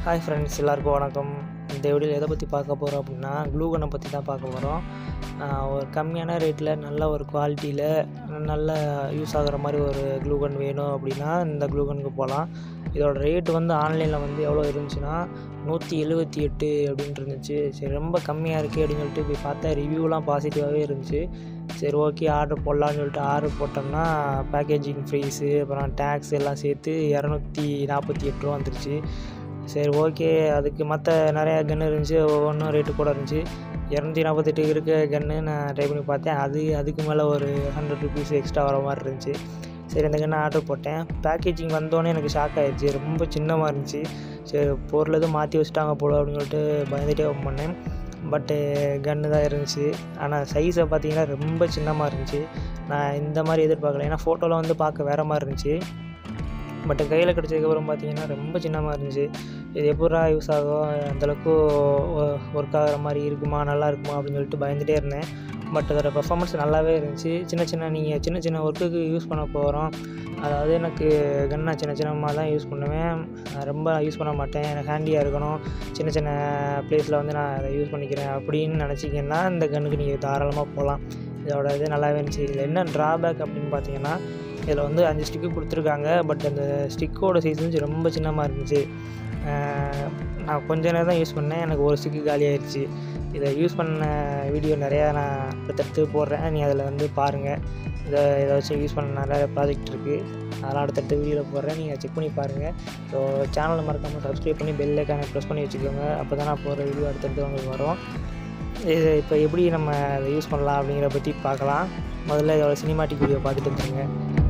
hi friends எல்லாருக்கும் வணக்கம் இந்த வீடியோவில் எதை பற்றி பார்க்க போகிறோம் அப்படின்னா க்ளூ கன்னை பற்றி தான் பார்க்க போகிறோம் ஒரு கம்மியான ரேட்டில் நல்ல ஒரு குவாலிட்டியில் நல்ல யூஸ் ஆகுற மாதிரி ஒரு க்ளூ கன் வேணும் அப்படின்னா இந்த க்ளூ கன்னுக்கு போகலாம் இதோட ரேட் வந்து ஆன்லைனில் வந்து எவ்வளோ இருந்துச்சுன்னா நூற்றி எழுபத்தி எட்டு அப்படின்ட்டு இருந்துச்சு சரி ரொம்ப கம்மியாக இருக்குது அப்படின்னு சொல்லிட்டு போய் பார்த்தா ரிவ்யூலாம் பாசிட்டிவாகவே இருந்துச்சு சரி ஓகே ஆர்டர் போடலான்னு சொல்லிட்டு ஆர்டர் போட்டோம்னா பேக்கேஜிங் ஃபீஸு அப்புறம் டேக்ஸ் எல்லாம் சேர்த்து இரநூத்தி நாற்பத்தி எட்டு ரூபா வந்துருச்சு சரி ஓகே அதுக்கு மற்ற நிறையா கன்று இருந்துச்சு ஒவ்வொன்றும் ரேட்டு கூட இருந்துச்சு இரநூத்தி நாற்பத்தெட்டு இருக்க கன்று நான் ட்ரை பண்ணி பார்த்தேன் அது அதுக்கு மேலே ஒரு ஹண்ட்ரட் ருபீஸ் எக்ஸ்ட்ரா வர மாதிரி இருந்துச்சு சரி இந்த கன்று ஆர்டர் போட்டேன் பேக்கேஜிங் வந்தோடனே எனக்கு ஷாக் ஆயிடுச்சு ரொம்ப சின்னமாக இருந்துச்சு சரி பொருள் எதுவும் மாற்றி வச்சுட்டாங்க போல அப்படின்னு சொல்லிட்டு பயந்துகிட்டே ஓப்பன் பண்ணேன் பட்டு கன்று தான் இருந்துச்சு ஆனால் சைஸை பார்த்தீங்கன்னா ரொம்ப சின்னமாக இருந்துச்சு நான் இந்த மாதிரி எதிர்பார்க்கல ஏன்னா ஃபோட்டோவில் வந்து பார்க்க வேறு மாதிரி இருந்துச்சு பட் கையில் கிடச்சதுக்கப்புறம் பார்த்தீங்கன்னா ரொம்ப சின்னமாக இருந்துச்சு இது எப்படா யூஸ் ஆகும் அந்தளவுக்கு ஒர்க் ஆகிற மாதிரி இருக்குமா நல்லா இருக்குமா அப்படின்னு சொல்லிட்டு பயந்துகிட்டே இருந்தேன் பட் அதோட பெர்ஃபார்மன்ஸ் நல்லாவே இருந்துச்சு சின்ன சின்ன நீங்கள் சின்ன சின்ன ஒர்க்குக்கு யூஸ் பண்ண போகிறோம் அதாவது எனக்கு கன்னா சின்ன சின்னமாக தான் யூஸ் பண்ணுவேன் ரொம்ப யூஸ் பண்ண மாட்டேன் எனக்கு ஹேண்டியாக இருக்கணும் சின்ன சின்ன ப்ளேஸில் வந்து நான் அதை யூஸ் பண்ணிக்கிறேன் அப்படின்னு நினச்சிங்கன்னா இந்த கன்னுக்கு நீங்கள் தாராளமாக போகலாம் இதோட இது நல்லாவே இருந்துச்சு இதில் என்ன ட்ராபேக் அப்படின்னு பார்த்தீங்கன்னா இதில் வந்து அஞ்சு ஸ்டிக்கு கொடுத்துருக்காங்க பட் அந்த ஸ்டிக்கோட சைஸ் வந்து ரொம்ப சின்னமாக இருந்துச்சு நான் கொஞ்ச நேரம் தான் யூஸ் பண்ணேன் எனக்கு ஒரு ஸ்டிக்கு காலி ஆயிடுச்சு இதை யூஸ் பண்ண வீடியோ நிறையா நான் அடுத்தடுத்து போடுறேன் நீ அதில் வந்து பாருங்கள் இதை இதை வச்சு யூஸ் பண்ண நிறைய ப்ராஜெக்ட் இருக்குது அதெல்லாம் அடுத்தடுத்த வீடியோவில் போடுறேன் நீங்கள் செக் பண்ணி பாருங்கள் ஸோ சேனலை மறக்காமல் சப்ஸ்கிரைப் பண்ணி பெல் ஐக்கானை ப்ரெஸ் பண்ணி வச்சுக்கோங்க அப்போ தான் நான் போகிற வீடியோ அடுத்தடுத்து உங்களுக்கு வரும் இது இப்போ எப்படி நம்ம அதை யூஸ் பண்ணலாம் அப்படிங்கிற பற்றி பார்க்கலாம் முதல்ல இதோட சினிமாட்டிக் வீடியோ பார்த்துட்டு வந்துருங்க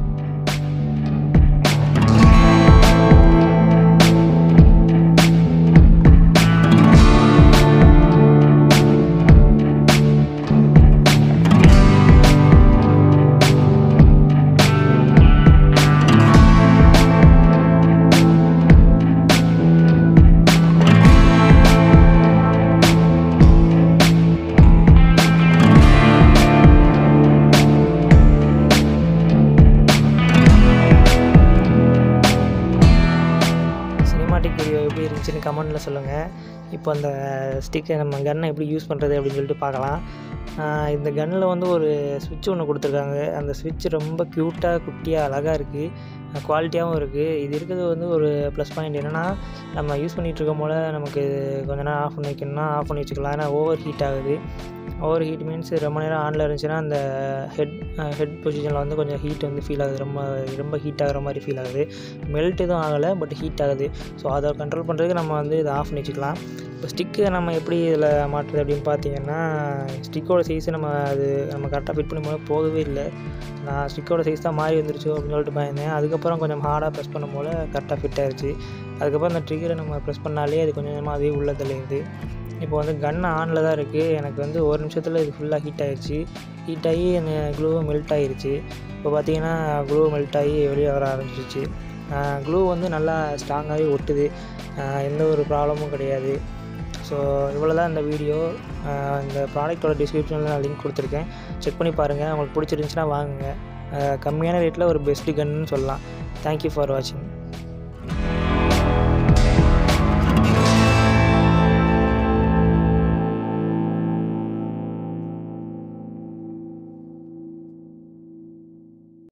சினிமாட்டிக் வீடியோ எப்படி இருந்துச்சுன்னு கமெண்டில் சொல்லுங்கள் இப்போ அந்த ஸ்டிக்கை நம்ம கன்னை எப்படி யூஸ் பண்ணுறது அப்படின்னு சொல்லிட்டு பார்க்கலாம் ஆஹ் இந்த கன்னில் வந்து ஒரு சுவிட்ச் ஒன்று கொடுத்துருக்காங்க அந்த சுவிட்ச் ரொம்ப க்யூட்டாக குட்டியாக அழகாக இருக்குது குவாலிட்டியாகவும் இருக்குது இது இருக்கிறது வந்து ஒரு ப்ளஸ் பாயிண்ட் என்னென்னா நம்ம யூஸ் பண்ணிகிட்டு இருக்கும் போல் நமக்கு கொஞ்ச நேரம் ஆஃப் பண்ணி வைக்கணும்னா ஆஃப் பண்ணி வச்சுக்கலாம் ஏன்னா ஓவர் ஹீட் ஆகுது ஓவர் ஹீட் மீன்ஸ் ரொம்ப நேரம் ஆனில் இருந்துச்சுன்னா அந்த ஹெட் ஹெட் பொசிஷனில் வந்து கொஞ்சம் ஹீட் வந்து ஃபீல் ஆகுது ரொம்ப ரொம்ப ஹீட் ஆகிற மாதிரி ஃபீல் ஆகுது மெல்ட் எதுவும் ஆகலை பட் ஹீட் ஆகுது ஸோ அதை கண்ட்ரோல் பண்ணுறதுக்கு நம்ம வந்து இதை ஆஃப் பண்ணி வச்சுக்கலாம் இப்போ ஸ்டிக்கு நம்ம எப்படி இதில் மாட்டுறது அப்படின்னு பார்த்தீங்கன்னா ஸ்டிக்கோட சைஸ் நம்ம அது நம்ம கரெக்டாக ஃபிட் பண்ணி போது போகவே இல்லை நான் ஸ்டிக்கோட சைஸ் தான் மாறி வந்துருச்சு அப்படின்னு சொல்லிட்டு பயந்தேன் அதுக்கப்புறம் கொஞ்சம் ஹார்டாக ப்ரெஸ் பண்ணும் போல் கரெக்டாக ஃபிட் ஆயிடுச்சு அதுக்கப்புறம் அந்த ட்ரிகரை நம்ம ப்ரெஸ் பண்ணாலே அது கொஞ்சம் கொஞ்சமாக அதே உள்ளே தெளியுது இப்போ வந்து கன் ஆனில் தான் இருக்குது எனக்கு வந்து ஒரு நிமிஷத்தில் இது ஃபுல்லாக ஹீட் ஆகிடுச்சு ஹீட் ஆகி அந்த க்ளூ மெல்ட் ஆகிருச்சு இப்போ பார்த்தீங்கன்னா க்ளூ மெல்ட் ஆகி வெளியே வர ஆரம்பிச்சிச்சு க்ளூ வந்து நல்லா ஸ்ட்ராங்காகவே ஒட்டுது எந்த ஒரு ப்ராப்ளமும் கிடையாது ஸோ இவ்வளோ தான் இந்த வீடியோ இந்த ப்ராடக்ட்டோட டிஸ்கிரிப்ஷனில் நான் லிங்க் கொடுத்துருக்கேன் செக் பண்ணி பாருங்கள் உங்களுக்கு பிடிச்சிருந்துச்சுன்னா வாங்குங்க கம்மியான ரேட்டில் ஒரு பெஸ்ட்டு கன்னு சொல்லலாம் தேங்க்யூ ஃபார் வாட்சிங்